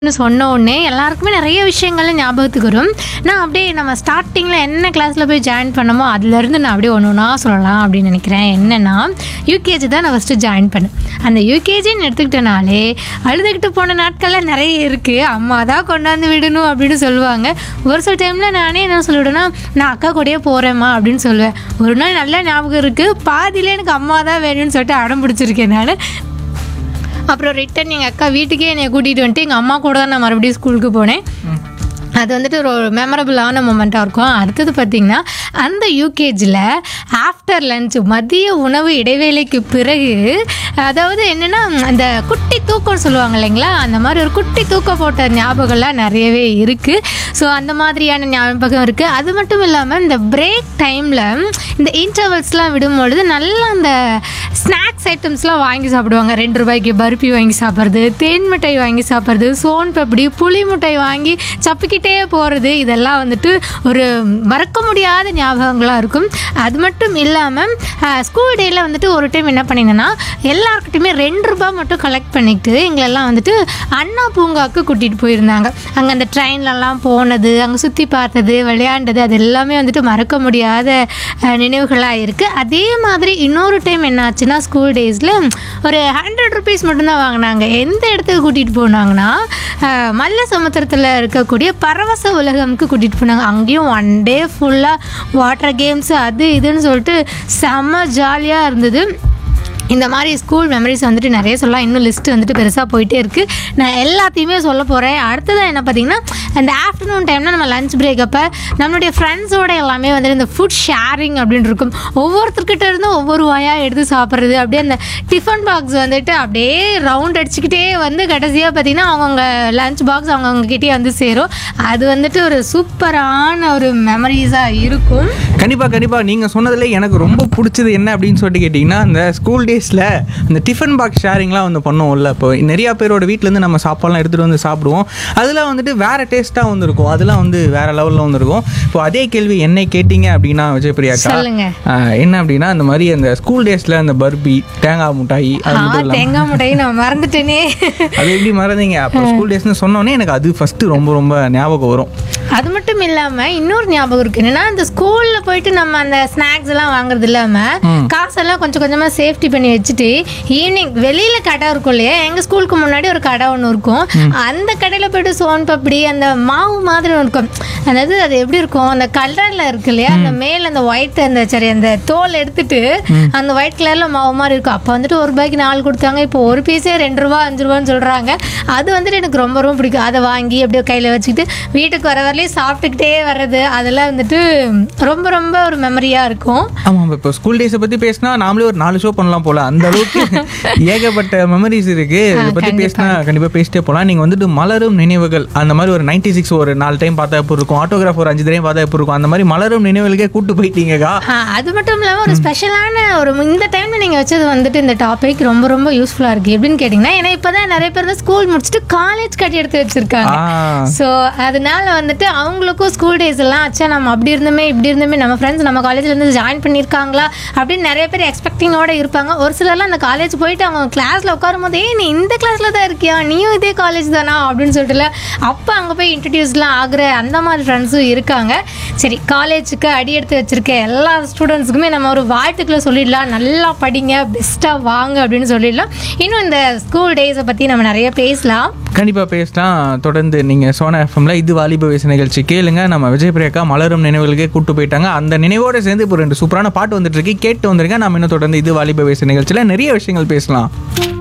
ன்னு சொன்ன உடனே எல்லாருக்குமே நிறைய விஷயங்கள்லாம் ஞாபகத்துக்கு வரும் நான் அப்படியே நம்ம ஸ்டார்டிங்கில் என்ன கிளாஸில் போய் ஜாயின் பண்ணமோ அதுலேருந்து நான் அப்படியே ஒன்று ஒன்றா சொல்லலாம் அப்படின்னு நினைக்கிறேன் என்னென்னா யூகேஜி தான் நான் ஃபஸ்ட்டு ஜாயின் பண்ணேன் அந்த யூகேஜின்னு எடுத்துக்கிட்டனாலே அழுதுகிட்டு போன நாட்கள்லாம் நிறைய இருக்குது அம்மா தான் கொண்டாந்து விடணும் அப்படின்னு சொல்லுவாங்க ஒரு சில டைமில் நானே என்ன சொல்லிவிடுவேன்னா நான் அக்கா கூடயே போகிறேம்மா அப்படின்னு சொல்லுவேன் ஒரு நாள் நல்ல ஞாபகம் இருக்குது பாதியிலே எனக்கு அம்மா தான் வேணும்னு சொல்லிட்டு அடம் பிடிச்சிருக்கேன் நான் அப்புறம் ரிட்டன் எங்கள் அக்கா வீட்டுக்கே என்னை கூட்டிகிட்டு வந்துட்டு எங்கள் அம்மா கூட தான் நான் மறுபடியும் ஸ்கூலுக்கு போனேன் அது வந்துட்டு ஒரு மெமரபுளான மூமெண்ட்டாக இருக்கும் அடுத்தது பார்த்திங்கன்னா அந்த யூகேஜியில் ஆஃப்டர் லஞ்ச் மதிய உணவு இடைவேளைக்கு பிறகு அதாவது என்னென்னா அந்த குட்டி தூக்கம் சொல்லுவாங்க இல்லைங்களா அந்த மாதிரி ஒரு குட்டி தூக்கம் போட்ட ஞாபகம்லாம் நிறையவே இருக்குது ஸோ அந்த மாதிரியான ஞாபகம் இருக்குது அது மட்டும் இல்லாமல் இந்த பிரேக் டைமில் இந்த இன்டர்வல்ஸ்லாம் விடும்பொழுது நல்லா அந்த ஸ்நாக்ஸ் ஐட்டம்ஸ்லாம் வாங்கி சாப்பிடுவாங்க ரெண்டு ரூபாய்க்கு பருப்பி வாங்கி சாப்பிட்றது தேன் மிட்டாய் வாங்கி சாப்பிட்றது சோன் பப்படி புளி மிட்டாய் வாங்கி சப்பிக்கிட்டே போகிறது இதெல்லாம் வந்துட்டு ஒரு மறக்க முடியாத ஞாபகங்களாக இருக்கும் அது மட்டும் இல்லாமல் ஸ்கூல் டேயில் வந்துட்டு ஒரு டைம் என்ன பண்ணிங்கன்னா எல்லாருக்கிட்டையுமே ரெண்டு ரூபாய் மட்டும் கலெக்ட் பண்ணிக்கிட்டு எங்களெல்லாம் வந்துட்டு அண்ணா பூங்காவுக்கு கூட்டிகிட்டு போயிருந்தாங்க அங்கே அந்த ட்ரெயின்லலாம் போனது அங்கே சுற்றி பார்த்தது விளையாண்டது அது எல்லாமே வந்துட்டு மறக்க முடியாத நினைவுகளாக இருக்குது அதே மாதிரி இன்னொரு டைம் என்ன ஆச்சுன்னா ஸ்கூல் டேஸில் ஒரு ஹண்ட்ரட் ருபீஸ் மட்டும்தான் வாங்கினாங்க எந்த இடத்துக்கு கூட்டிகிட்டு போனாங்கன்னா அஹ், மல்ல சமுத்திரத்தில் இருக்கக்கூடிய பரவச உலகம்க்கு கூட்டிகிட்டு போனாங்க அங்கேயும் ஒன் டே ஃபுல்லாக வாட்டர் கேம்ஸ் அது இதுன்னு சொல்லிட்டு செம்ம ஜாலியாக இருந்தது இந்த மாதிரி ஸ்கூல் மெமரிஸ் வந்துட்டு நிறைய சொல்லலாம் இன்னும் லிஸ்ட் வந்துட்டு பெருசாக போயிட்டே இருக்குது நான் எல்லாத்தையுமே சொல்ல போகிறேன் அடுத்ததான் என்ன பார்த்தீங்கன்னா அந்த ஆஃப்டர்நூன் டைமில் நம்ம லஞ்ச் பிரேக் அப்போ நம்மளுடைய ஃப்ரெண்ட்ஸோட எல்லாமே வந்துட்டு இந்த ஃபுட் ஷேரிங் அப்படின்னு இருக்கும் ஒவ்வொருத்தர்கிட்ட இருந்தும் ஒவ்வொரு வாயாக எடுத்து சாப்பிட்றது அப்படியே அந்த டிஃபன் பாக்ஸ் வந்துட்டு அப்படியே ரவுண்ட் அடிச்சுக்கிட்டே வந்து கடைசியாக பார்த்தீங்கன்னா அவங்கவுங்க லஞ்ச் பாக்ஸ் அவங்கவுங்க கிட்டே வந்து சேரும் அது வந்துட்டு ஒரு சூப்பரான ஒரு மெமரிஸாக இருக்கும் கண்டிப்பா கண்டிப்பா நீங்க சொன்னதுல எனக்கு ரொம்ப பிடிச்சது என்ன அப்படின்னு சொல்லிட்டு கேட்டிங்கன்னா அந்த ஸ்கூல் டேஸ்ல அந்த டிஃபன் பாக்ஸ் ஷேரிங்லாம் வந்து பண்ணுவோம்ல இப்போ நிறைய பேரோட வீட்ல இருந்து நம்ம சாப்பாடுலாம் எடுத்துட்டு வந்து சாப்பிடுவோம் அதெல்லாம் வந்துட்டு வேற டேஸ்ட்டாக வந்திருக்கும் அதெல்லாம் வந்து வேற லெவலில் வந்திருக்கும் இப்போ அதே கேள்வி என்னை கேட்டிங்க அப்படின்னா விஜயபிரியாக்கா சொல்லுங்க. ஆஹ், என்ன அப்படின்னா அந்த மாதிரி அந்த ஸ்கூல் டேஸ்ல அந்த பர்பி தேங்காய் மிட்டாய் அது ஆ மட்டும் இல்லாம தேங்காய் முட்டையை நான் மறந்துட்டேனே அது எப்படி மறந்தீங்க அப்போ ஸ்கூல் டேஸ்னு சொன்னோன்னே எனக்கு அது ஃபர்ஸ்ட் ரொம்ப ரொம்ப ஞாபகம் வரும் அது மட்டும் இல்லாம இன்னொரு ஞாபகம் இருக்கு என்னன்னா அந்த ஸ்கூல்ல போயிட்டு நம்ம அந்த ஸ்நாக்ஸ் எல்லாம் வாங்குறது இல்லாம காசெல்லாம் கொஞ்சம் கொஞ்சமா சேஃப்டி பண்ணி வச்சுட்டு ஈவினிங் வெளியில கடை இருக்கும் இல்லையா எங்க ஸ்கூலுக்கு முன்னாடி ஒரு கடை ஒன்று இருக்கும் அந்த கடையில போயிட்டு சோன் பப்படி அந்த மாவு மாதிரி ஒன்று இருக்கும் அதாவது அது எப்படி இருக்கும் அந்த கலர்ல இருக்கு இல்லையா அந்த மேல அந்த ஒயிட் அந்த சரி அந்த தோல் எடுத்துட்டு அந்த ஒயிட் கலர்ல மாவு மாதிரி இருக்கும் அப்போ வந்துட்டு ஒரு ரூபாய்க்கு நாலு கொடுத்தாங்க இப்போ ஒரு பீஸே ரெண்டு ரூபா அஞ்சு ரூபான்னு சொல்றாங்க அது வந்துட்டு எனக்கு ரொம்ப ரொம்ப பிடிக்கும் அதை வாங்கி அப்படியே கையில வச்சுக்கிட்டு வீட்டுக்கு வர வரலையும் சாப்பிட்டுக்கிட்டே வர்றது அதெல்லாம் வந்துட்டு ரொம்ப ரொம்ப ஒரு மெமரியா இருக்கும் ஆமாம் இப்போ ஸ்கூல் டேஸை பற்றி பேசினா நாமளே ஒரு நாலு ஷோ பண்ணலாம் போல அந்த அளவுக்கு ஏகப்பட்ட மெமரிஸ் இருக்கு இதை பற்றி பேசினா கண்டிப்பாக பேசிட்டே போகலாம் நீங்கள் வந்துட்டு மலரும் நினைவுகள் அந்த மாதிரி ஒரு நைன்டி சிக்ஸ் ஒரு நாலு டைம் பார்த்தா எப்போ இருக்கும் ஆட்டோகிராஃப் ஒரு அஞ்சு டைம் பார்த்தா எப்போ இருக்கும் அந்த மாதிரி மலரும் நினைவுகளுக்கே கூட்டு போயிட்டீங்கக்கா ஆ, அது மட்டும் இல்லாமல் ஒரு ஸ்பெஷலான ஒரு இந்த டைம்ல நீங்க வச்சது வந்துட்டு இந்த டாபிக் ரொம்ப ரொம்ப யூஸ்ஃபுல்லா இருக்கு எப்படின்னு கேட்டிங்கன்னா ஏன்னா இப்பதான் நிறைய பேர் தான் ஸ்கூல் முடிச்சுட்டு காலேஜ் கட்டி எடுத்து வச்சிருக்காங்க ஆ ஸோ அதனால வந்துட்டு அவங்களுக்கும் ஸ்கூல் டேஸ் எல்லாம் அச்சா நம்ம அப்படி இருந்துமே இப்படி இருந்துமே நம்ம ஃப்ரெண்ட்ஸ் நம்ம காலேஜ்ல இருந்து ஜாயின் பண்ணியிருக்காங்களா அப்படின்னு நிறைய பேர் எக்ஸ்பெக்டிங்கோட இருப்பாங்க ஒரு சிலர்லாம் அந்த காலேஜ் போயிட்டு அவங்க கிளாஸ்ல உட்காரும் போது ஏய் நீ இந்த கிளாஸ்ல தான் இருக்கியா நீயும் இதே காலேஜ் தானா அப்படின்னு சொல்லிட்டுல அப்போ அங்கே போய் இன்ட்ரடியூஸ்லாம் ஆகுற அந்த மாதிரி ஃப்ரெண்ட்ஸும் இருக்காங்க சரி காலேஜுக்கு அடி எடுத்து வச்சிருக்க எல்லா ஸ்டூடெண்ட்ஸுக்குமே நம்ம ஒரு வாழ்த்துக்களை சொல்லிடலாம் நல்லா படிங்க பெஸ்ட்டாக வாங்க அப்படின்னு சொல்லிடலாம் இன்னும் இந்த ஸ்கூல் டேஸை பற்றி நம்ம நிறைய பேசலாம் கண்டிப்பாக பேசலாம் தொடர்ந்து நீங்கள் சோனா எஃப்எம்ல இது வாலிப வயசு நிகழ்ச்சி கேளுங்க நம்ம விஜய் பிரியக்கா மலரும் நினைவுகளுக்கே கூட்டு போயிட்டாங்க அந்த நினைவோட சேர்ந்து இப்போ ரெண்டு சூப்பரான பாட்டு வந்துட்டு இருக்கு கேட்டு வந்துருங்க நம்ம இன்னும் தொடர்ந்து இது வாலிப வயசு நிகழ்ச்சியில் நிறைய விஷயங்கள் பேசலாம்